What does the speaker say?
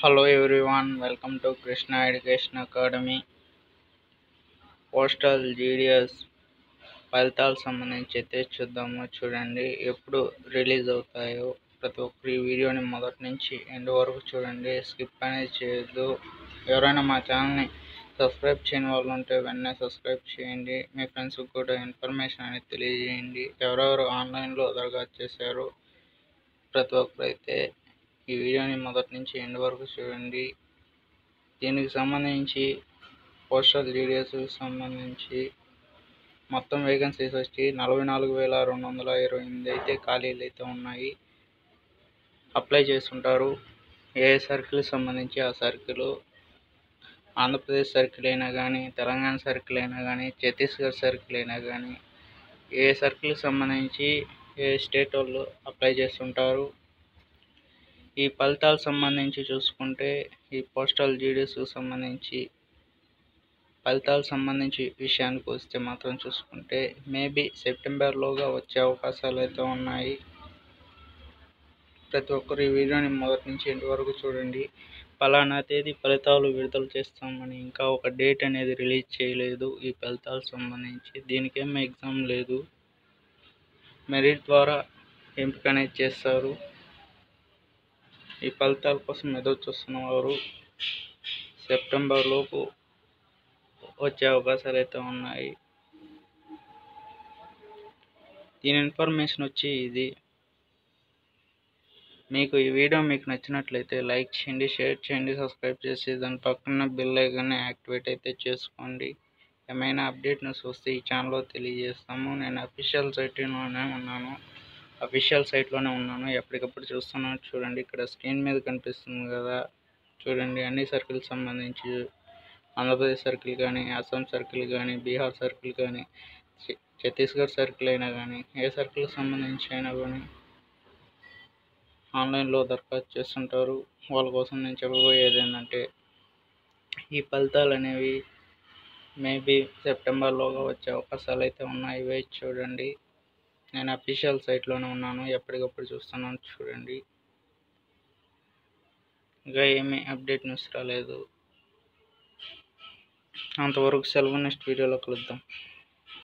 Hello everyone, welcome to Krishna Education Academy. Postal GDS ఫలితాలు సంబంధించి అయితే చూద్దాము చూడండి ఎప్పుడు రిలీజ్ అవుతాయో ప్రతి ఒక్కరు ఈ వీడియోని మొదటి నుంచి ఎండ్ వరకు చూడండి స్కిప్ అనేది చేయొద్దు ఎవరైనా మా ఛానల్ని సబ్స్క్రైబ్ చేయని వాళ్ళు ఉంటే వెంటనే సబ్స్క్రైబ్ చేయండి మీ ఫ్రెండ్స్కి కూడా ఇన్ఫర్మేషన్ అనేది తెలియజేయండి ఎవరెవరు ఆన్లైన్లో దరఖాస్తు చేశారో ప్రతి ఒక్కరు అయితే ఈ వీడియోని మొదటి నుంచి ఎండ్ వరకు చూడండి దీనికి సంబంధించి పోస్టల్ జీడిఎస్కి సంబంధించి మొత్తం వేకెన్సీస్ వచ్చి నలభై నాలుగు వేల రెండు వందల ఇరవై ఎనిమిది అయితే ఖాళీలు అయితే ఉన్నాయి అప్లై చేస్తుంటారు ఏ సర్కిల్కి సంబంధించి ఆ సర్కిల్ ఆంధ్రప్రదేశ్ సర్కిల్ అయినా కానీ తెలంగాణ సర్కిల్ అయినా కానీ ఛత్తీస్గఢ్ సర్కిల్ అయినా కానీ ఏ సర్కిల్కి సంబంధించి ఏ స్టేట్ వాళ్ళు అప్లై చేస్తుంటారు ఈ ఫలితాలకు సంబంధించి చూసుకుంటే ఈ పోస్టల్ జీడిఎస్కి సంబంధించి ఫలితాలకు సంబంధించి విషయానికి వస్తే మాత్రం చూసుకుంటే మేబీ సెప్టెంబర్లోగా వచ్చే అవకాశాలు అయితే ఉన్నాయి ప్రతి ఒక్కరు ఈ వీడియోని మొదటి నుంచి ఎండ్ వరకు చూడండి ఫలానా తేదీ ఫలితాలు విడుదల చేస్తామని ఇంకా ఒక డేట్ అనేది రిలీజ్ చేయలేదు ఈ ఫలితాలకు సంబంధించి దీనికేం ఎగ్జామ్ లేదు మెరిట్ ద్వారా ఎంపిక అనేది చేస్తారు ఈ ఫలితాల కోసం ఎదురు చూస్తున్న వారు సెప్టెంబర్ లోపు వచ్చే అవకాశాలు అయితే ఉన్నాయి దీని ఇన్ఫర్మేషన్ వచ్చి ఇది మీకు ఈ వీడియో మీకు నచ్చినట్లయితే లైక్ చేయండి షేర్ చేయండి సబ్స్క్రైబ్ చేసి దాని పక్కన బెల్ ఐకాన్ని యాక్టివేట్ అయితే చేసుకోండి ఏమైనా అప్డేట్ న్యూస్ వస్తే ఈ ఛానల్లో తెలియజేస్తాము నేను అఫీషియల్ సైట్లోనే ఉన్నాను అఫీషియల్ సైట్లోనే ఉన్నాను ఎప్పటికప్పుడు చూస్తున్నాను చూడండి ఇక్కడ స్క్రీన్ మీద కనిపిస్తుంది కదా చూడండి అన్ని సర్కిల్కి సంబంధించి ఆంధ్రప్రదేశ్ సర్కిల్ కానీ అస్సాం సర్కిల్ కానీ బీహార్ సర్కిల్ కానీ ఛత్తీస్గఢ్ సర్కిల్ అయినా కానీ ఏ సర్కిల్కి సంబంధించి అయినా కానీ ఆన్లైన్లో దరఖాస్తు చేస్తుంటారు వాళ్ళ కోసం నేను చెప్పబోయేది ఏంటంటే ఈ ఫలితాలు అనేవి మేబీ సెప్టెంబర్లోగా వచ్చే అవకాశాలు అయితే ఉన్నాయి వేచి చూడండి నేను అఫీషియల్ సైట్లోనే ఉన్నాను ఎప్పటికప్పుడు చూస్తున్నాను చూడండి ఇంకా ఏమీ అప్డేట్ న్యూస్ రాలేదు అంతవరకు సెలవు నెక్స్ట్ వీడియోలో కలుద్దాం